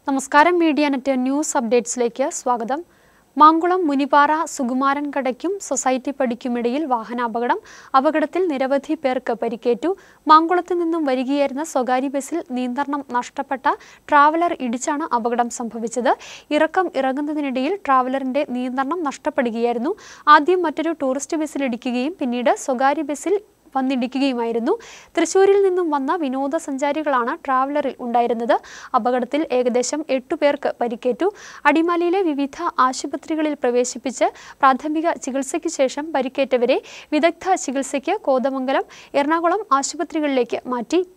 നമസ്കാരം media net news അപ്ഡേറ്റ്സിലേക്ക് സ്വാഗതം മാങ്കുളം മുനിപ്പാറ സുകുമാരൻ കടയ്ക്കും സൊസൈറ്റി പടിക്കുമിടയിൽ വാഹനാപകടം അപകടത്തിൽ നിരവധി പേർക്ക് പരിക്കേറ്റു മാങ്കുളത്ത് നിന്നും വരികയായിരുന്ന സ്വകാര്യ ബസ്സിൽ നിയന്ത്രണം നഷ്ടപ്പെട്ട ട്രാവലർ ഇടിച്ചാണ് അപകടം സംഭവിച്ചത് ഇറക്കം ഇറങ്ങുന്നതിനിടയിൽ ട്രാവലറിന്റെ നിയന്ത്രണം നഷ്ടപ്പെടുകയായിരുന്നു ആദ്യം മറ്റൊരു ടൂറിസ്റ്റ് ബസ്സിൽ ഇടിക്കുകയും പിന്നീട് സ്വകാര്യ ബസ്സിൽ വന്നിടിക്കുകയുമായിരുന്നു തൃശൂരിൽ നിന്നും വന്ന വിനോദസഞ്ചാരികളാണ് ട്രാവലറിൽ ഉണ്ടായിരുന്നത് അപകടത്തിൽ ഏകദേശം എട്ടു പേർക്ക് പരിക്കേറ്റു അടിമാലിയിലെ വിവിധ ആശുപത്രികളിൽ പ്രവേശിപ്പിച്ച് പ്രാഥമിക ചികിത്സയ്ക്ക് ശേഷം പരിക്കേറ്റവരെ വിദഗ്ധ ചികിത്സയ്ക്ക് കോതമംഗലം എറണാകുളം ആശുപത്രികളിലേക്ക് മാറ്റി